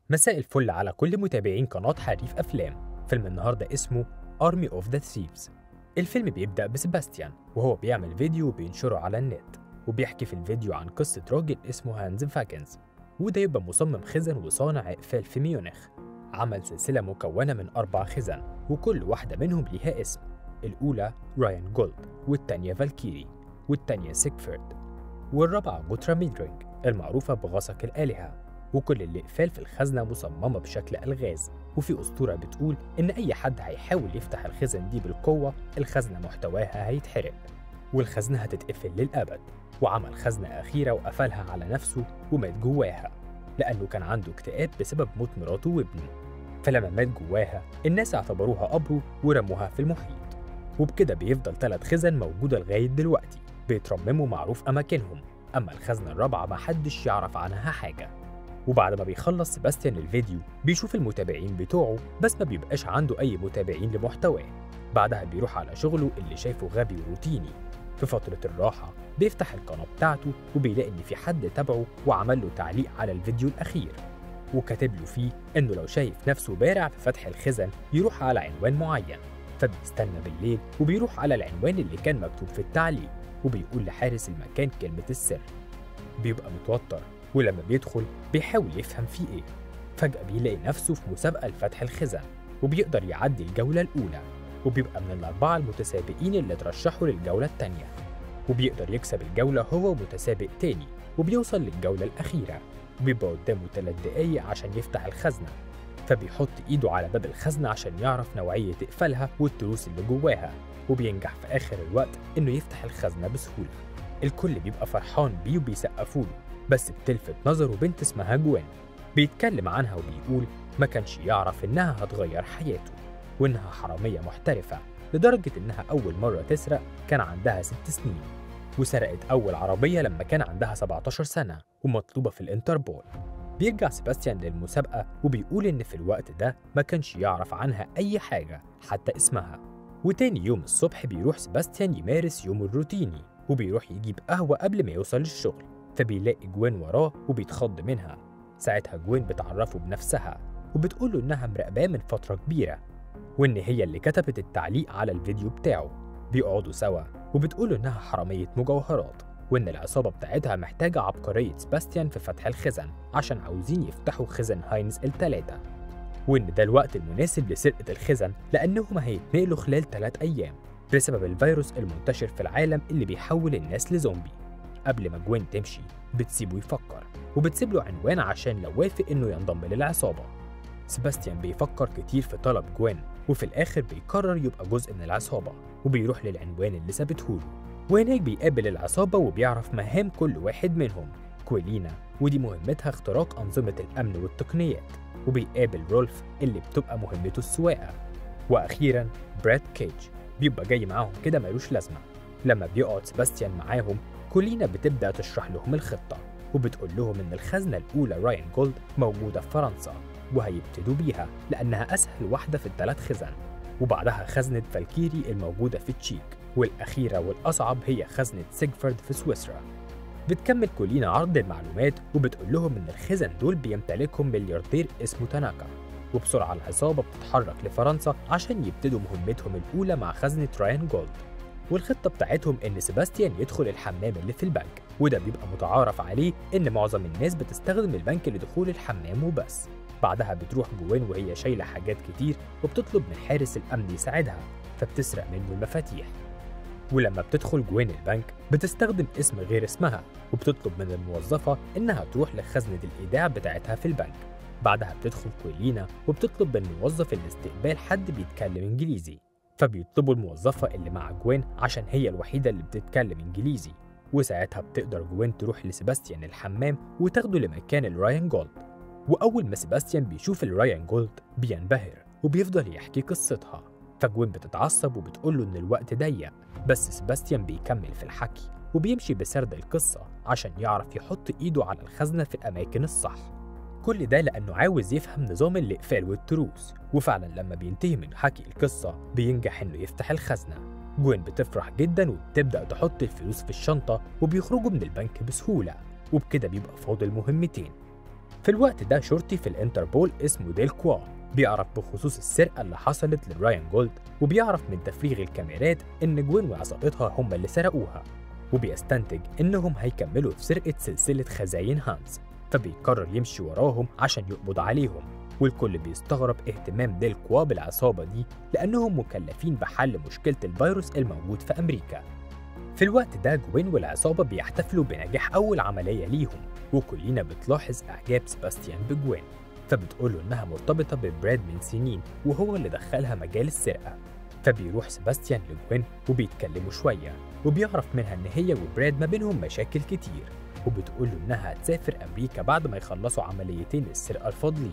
مساء الفل على كل متابعين قناة حريف أفلام فيلم النهاردة اسمه Army of the Thieves الفيلم بيبدأ بسباستيان وهو بيعمل فيديو وبينشره على النت وبيحكي في الفيديو عن قصة راجل اسمه هانز فاكنز وده يبقى مصمم خزن وصانع إقفال في ميونخ عمل سلسلة مكونة من أربع خزن وكل واحدة منهم ليها اسم الأولى رايان جولد والتانية فالكيري والتانية سيكفيرد والرابعة جوترا ميدرينج المعروفة بغسق الآلهة وكل الإقفال في الخزنة مصممة بشكل ألغاز وفي أسطورة بتقول إن أي حد هيحاول يفتح الخزن دي بالقوة الخزنة محتواها هيتحرق والخزنة هتتقفل للأبد وعمل خزنة أخيرة وقفلها على نفسه ومات جواها لأنه كان عنده اكتئاب بسبب موت مراته وابنه فلما مات جواها الناس اعتبروها قبره ورموها في المحيط وبكده بيفضل ثلاث خزن موجودة لغاية دلوقتي بيترمموا معروف أماكنهم أما الخزنة الرابعة محدش يعرف عنها حاجة وبعد ما بيخلص سيباستيان الفيديو بيشوف المتابعين بتوعه بس ما بيبقاش عنده أي متابعين لمحتواه بعدها بيروح على شغله اللي شايفه غبي وروتيني في فترة الراحة بيفتح القناة بتاعته وبيلاقي إن في حد تابعه وعمل له تعليق على الفيديو الأخير وكاتب له فيه إنه لو شايف نفسه بارع في فتح الخزن يروح على عنوان معين فبيستنى بالليل وبيروح على العنوان اللي كان مكتوب في التعليق وبيقول لحارس المكان كلمة السر بيبقى متوتر ولما بيدخل بيحاول يفهم فيه ايه فجأة بيلاقي نفسه في مسابقة لفتح الخزن وبيقدر يعدي الجولة الأولى وبيبقى من الأربعة المتسابقين اللي ترشحوا للجولة التانية وبيقدر يكسب الجولة هو ومتسابق تاني وبيوصل للجولة الأخيرة وبيبقى قدامه تلات دقايق عشان يفتح الخزنة فبيحط إيده على باب الخزنة عشان يعرف نوعية إقفالها والتروس اللي جواها وبينجح في آخر الوقت إنه يفتح الخزنة بسهولة الكل بيبقى فرحان بيه وبيسقفوا له بس بتلفت نظره بنت اسمها جوين بيتكلم عنها وبيقول ما كانش يعرف إنها هتغير حياته وإنها حرامية محترفة لدرجة إنها أول مرة تسرق كان عندها ست سنين وسرقت أول عربية لما كان عندها 17 سنة ومطلوبة في الانتربول بيرجع سيباستيان للمسابقة وبيقول إن في الوقت ده ما كانش يعرف عنها أي حاجة حتى اسمها وتاني يوم الصبح بيروح سيباستيان يمارس يومه الروتيني وبيروح يجيب قهوة قبل ما يوصل الشغل فبيلاقي جوين وراه وبيتخض منها ساعتها جوين بتعرفه بنفسها وبتقول له إنها مراقباه من فترة كبيرة وإن هي اللي كتبت التعليق على الفيديو بتاعه بيقعدوا سوا وبتقول له إنها حرامية مجوهرات وإن العصابة بتاعتها محتاجة عبقرية سباستيان في فتح الخزن عشان عاوزين يفتحوا خزن هاينز التلاتة وإن ده الوقت المناسب لسرقة الخزن لأنهم هيتنقلوا خلال تلات أيام بسبب الفيروس المنتشر في العالم اللي بيحول الناس لزومبي قبل ما جوين تمشي بتسيبه يفكر وبتسيب له عنوان عشان لو وافق إنه ينضم للعصابة سباستيان بيفكر كتير في طلب جوين وفي الآخر بيقرر يبقى جزء من العصابة وبيروح للعنوان اللي سابته له وهناك بيقابل العصابة وبيعرف مهام كل واحد منهم كويلينا ودي مهمتها اختراق أنظمة الأمن والتقنيات وبيقابل رولف اللي بتبقى مهمته السواقة وأخيرا براد كيج بيبقى جاي معاهم كده ملوش لازمة لما بيقعد سباستيان معاهم كولينا بتبدأ تشرح لهم الخطة وبتقول لهم إن الخزنة الأولى راين جولد موجودة في فرنسا وهيبتدوا بيها لأنها أسهل واحدة في الثلاث خزن وبعدها خزنة فالكيري الموجودة في تشيك والأخيرة والأصعب هي خزنة سيجفرد في سويسرا بتكمل كولينا عرض المعلومات وبتقول لهم إن الخزن دول بيمتلكهم ملياردير اسمه تاناكا وبسرعة العصابة بتتحرك لفرنسا عشان يبتدوا مهمتهم الأولى مع خزنة راين جولد والخطة بتاعتهم إن سيباستيان يدخل الحمام اللي في البنك وده بيبقى متعارف عليه إن معظم الناس بتستخدم البنك لدخول الحمام وبس بعدها بتروح جوين وهي شايلة حاجات كتير وبتطلب من حارس الأمن يساعدها فبتسرق منه المفاتيح ولما بتدخل جوين البنك بتستخدم اسم غير اسمها وبتطلب من الموظفة إنها تروح لخزنة الإيداع بتاعتها في البنك بعدها بتدخل كويلينا وبتطلب من موظف الاستقبال حد بيتكلم إنجليزي فبيطلبوا الموظفة اللي مع جوين عشان هي الوحيدة اللي بتتكلم إنجليزي وساعتها بتقدر جوين تروح لسيباستيان الحمام وتاخده لمكان الراين جولد وأول ما سيباستيان بيشوف الراين جولد بينبهر وبيفضل يحكي قصتها فجوين بتتعصب وبتقول له إن الوقت ضيق بس سيباستيان بيكمل في الحكي وبيمشي بسرد القصة عشان يعرف يحط إيده على الخزنة في الأماكن الصح كل ده لأنه عاوز يفهم نظام الإقفال والتروس وفعلا لما بينتهي من حكي القصة بينجح إنه يفتح الخزنة جوين بتفرح جدا وبتبدأ تحط الفلوس في الشنطة وبيخرجوا من البنك بسهولة وبكده بيبقى فاضل مهمتين في الوقت ده شرطي في الانتربول اسمه ديل كوا بيعرف بخصوص السرقة اللي حصلت لرايان جولد وبيعرف من تفريغ الكاميرات إن جوين وعصابتها هم اللي سرقوها وبيستنتج إنهم هيكملوا في سرقة سلسلة خزاين هانز فبيقرر يمشي وراهم عشان يقبض عليهم والكل بيستغرب اهتمام ديل كوا بالعصابة دي لأنهم مكلفين بحل مشكلة الفيروس الموجود في أمريكا في الوقت ده جوين والعصابة بيحتفلوا بنجاح أول عملية ليهم وكلنا بتلاحظ إعجاب سباستيان بجوين فبتقوله إنها مرتبطة ببراد من سنين وهو اللي دخلها مجال السرقة فبيروح سباستيان لجوين وبيتكلموا شوية وبيعرف منها إن هي وبراد ما بينهم مشاكل كتير وبتقوله إنها هتسافر أمريكا بعد ما يخلصوا عمليتين السرقة الفاضلين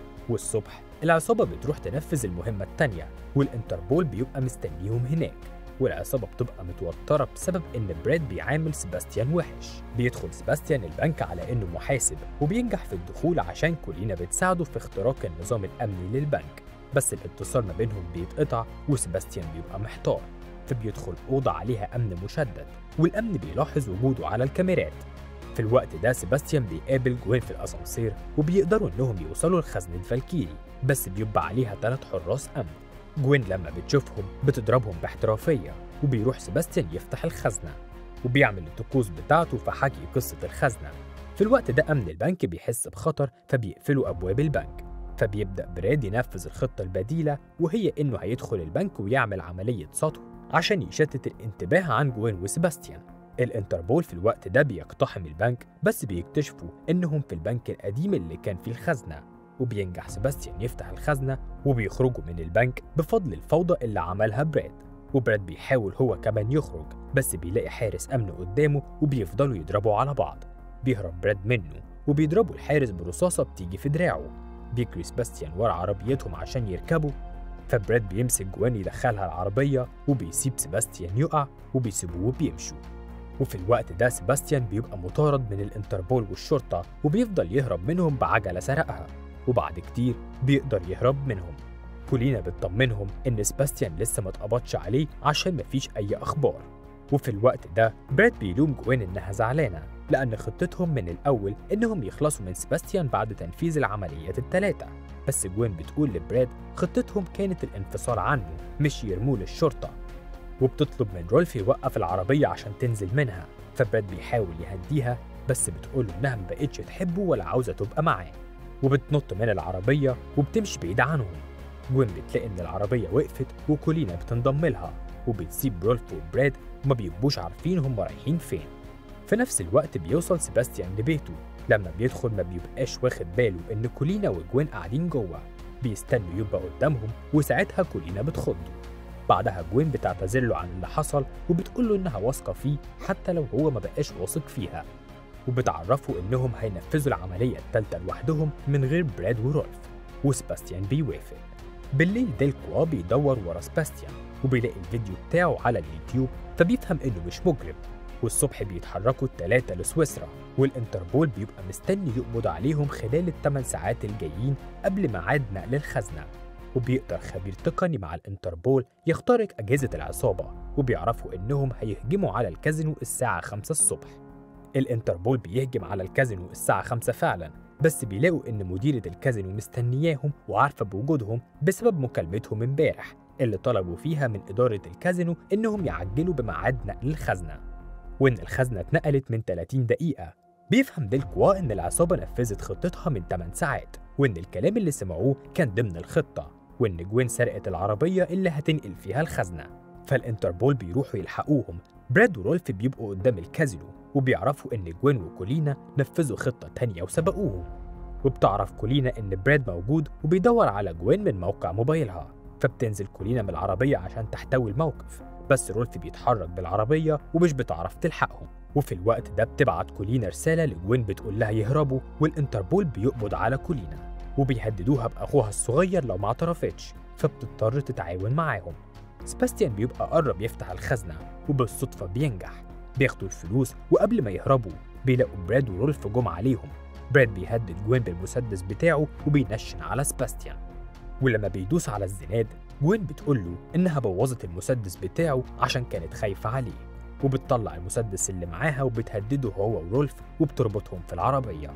والصبح العصابة بتروح تنفذ المهمة التانية والانتربول بيبقى مستنيهم هناك والعصابة بتبقى متوترة بسبب إن براد بيعامل سباستيان وحش بيدخل سباستيان البنك على إنه محاسب وبينجح في الدخول عشان كولينا بتساعده في اختراق النظام الأمني للبنك بس الاتصال ما بينهم بيتقطع وسباستيان بيبقى محتار فبيدخل أوضة عليها أمن مشدد والأمن بيلاحظ وجوده على الكاميرات في الوقت ده سيباستيان بيقابل جوين في الأسانسير وبيقدروا إنهم يوصلوا لخزنة فالكيري بس بيبقى عليها ثلاث حراس أمن جوين لما بتشوفهم بتضربهم باحترافية وبيروح سيباستيان يفتح الخزنة وبيعمل الطقوس بتاعته في حكي قصة الخزنة في الوقت ده أمن البنك بيحس بخطر فبيقفلوا أبواب البنك فبيبدأ براد ينفذ الخطة البديلة وهي إنه هيدخل البنك ويعمل عملية سطو عشان يشتت الانتباه عن جوين وسيباستيان الانتربول في الوقت ده بيقتحم البنك بس بيكتشفوا إنهم في البنك القديم اللي كان فيه الخزنة وبينجح سيباستيان يفتح الخزنة وبيخرجوا من البنك بفضل الفوضى اللي عملها براد وبراد بيحاول هو كمان يخرج بس بيلاقي حارس أمن قدامه وبيفضلوا يضربوا على بعض بيهرب براد منه وبيضربوا الحارس برصاصة بتيجي في دراعه بيجري سباستيان ورا عربيتهم عشان يركبوا فبراد بيمسك جوان يدخلها العربية وبيسيب سباستيان يقع وبيسيبوه وبيمشوا وفي الوقت ده سباستيان بيبقى مطارد من الانتربول والشرطة وبيفضل يهرب منهم بعجلة سرقها وبعد كتير بيقدر يهرب منهم كولينا بتطمنهم إن سباستيان لسه ما اتقبضش عليه عشان مفيش أي أخبار وفي الوقت ده براد بيلوم جوين إنها زعلانة لأن خطتهم من الأول إنهم يخلصوا من سباستيان بعد تنفيذ العمليات التلاتة بس جوين بتقول لبراد خطتهم كانت الانفصال عنه مش يرموه للشرطة وبتطلب من رولف يوقف العربية عشان تنزل منها فبراد بيحاول يهديها بس بتقوله إنها مبقتش تحبه ولا عاوزة تبقى معاه وبتنط من العربية وبتمشي بعيد عنهم جوين بتلاقي إن العربية وقفت وكولينا بتنضم لها وبتسيب رولف وبراد وما بيبقوش عارفين هم رايحين فين في نفس الوقت بيوصل سيباستيان لبيته لما بيدخل ما بيبقاش واخد باله إن كولينا وجوين قاعدين جوه بيستنوا يبقى قدامهم وساعتها كولينا بتخضه بعدها جوين بتعتذر له عن اللي حصل وبتقول له إنها واثقة فيه حتى لو هو ما بقاش واثق فيها وبتعرفه إنهم هينفذوا العملية التالتة لوحدهم من غير براد ورولف وسباستيان بيوافق بالليل ديل كوا بيدور ورا سباستيان وبيلاقي الفيديو بتاعه على اليوتيوب فبيفهم إنه مش مجرم والصبح بيتحركوا التلاتة لسويسرا والانتربول بيبقى مستني يقبض عليهم خلال الثمان ساعات الجايين قبل ميعاد نقل الخزنة وبيقدر خبير تقني مع الانتربول يخترق أجهزة العصابة وبيعرفوا إنهم هيهجموا على الكازينو الساعة 5 الصبح الانتربول بيهجم على الكازينو الساعة 5 فعلا بس بيلاقوا إن مديرة الكازينو مستنياهم وعارفة بوجودهم بسبب مكالمتهم امبارح اللي طلبوا فيها من إدارة الكازينو إنهم يعجلوا بميعاد نقل الخزنة وإن الخزنة اتنقلت من 30 دقيقة بيفهم ديلكوا إن العصابة نفذت خطتها من 8 ساعات وإن الكلام اللي سمعوه كان ضمن الخطة وإن جوين سرقت العربية اللي هتنقل فيها الخزنة فالانتربول بيروحوا يلحقوهم براد ورولف بيبقوا قدام الكازينو وبيعرفوا إن جوين وكولينا نفذوا خطة تانية وسبقوهم وبتعرف كولينا إن براد موجود وبيدور على جوين من موقع موبايلها فبتنزل كولينا من العربية عشان تحتوي الموقف بس رولف بيتحرك بالعربية ومش بتعرف تلحقهم وفي الوقت ده بتبعت كولينا رسالة لجوين بتقول لها يهربوا والانتربول بيقبض على كولينا وبيهددوها بأخوها الصغير لو ما اعترفتش فبتضطر تتعاون معاهم سباستيان بيبقى قرب يفتح الخزنة وبالصدفة بينجح بياخدوا الفلوس وقبل ما يهربوا بيلاقوا براد ورولف جم عليهم براد بيهدد جوين بالمسدس بتاعه وبينشن على سباستيان ولما بيدوس على الزناد جوين بتقول له إنها بوظت المسدس بتاعه عشان كانت خايفة عليه وبتطلع المسدس اللي معاها وبتهدده هو ورولف وبتربطهم في العربية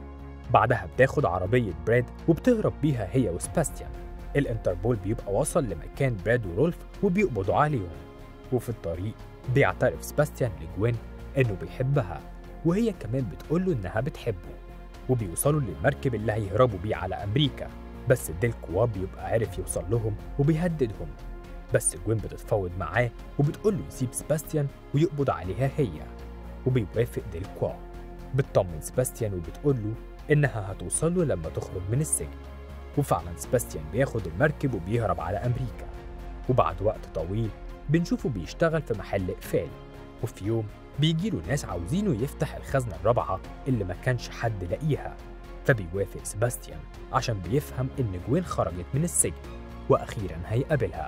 بعدها بتاخد عربية براد وبتهرب بيها هي وسباستيان الانتربول بيبقى وصل لمكان براد ورولف وبيقبضوا عليهم وفي الطريق بيعترف سباستيان لجوين انه بيحبها وهي كمان بتقوله انها بتحبه وبيوصلوا للمركب اللي هيهربوا بيه على امريكا بس ديلكوا بيبقى عارف يوصل لهم وبيهددهم بس جوين بتتفاوض معاه وبتقوله يسيب سباستيان ويقبض عليها هي وبيوافق ديلكوا بتطمن سباستيان وبتقوله إنها هتوصل له لما تخرج من السجن وفعلا سباستيان بياخد المركب وبيهرب على أمريكا وبعد وقت طويل بنشوفه بيشتغل في محل إقفال وفي يوم بيجيله ناس عاوزينه يفتح الخزنة الرابعة اللي ما كانش حد لاقيها فبيوافق سباستيان عشان بيفهم إن جوين خرجت من السجن وأخيرا هيقابلها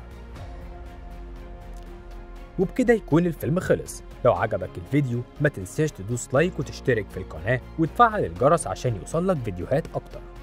وبكده يكون الفيلم خلص لو عجبك الفيديو ما تنساش تدوس لايك وتشترك في القناة وتفعل الجرس عشان يوصلك فيديوهات أكتر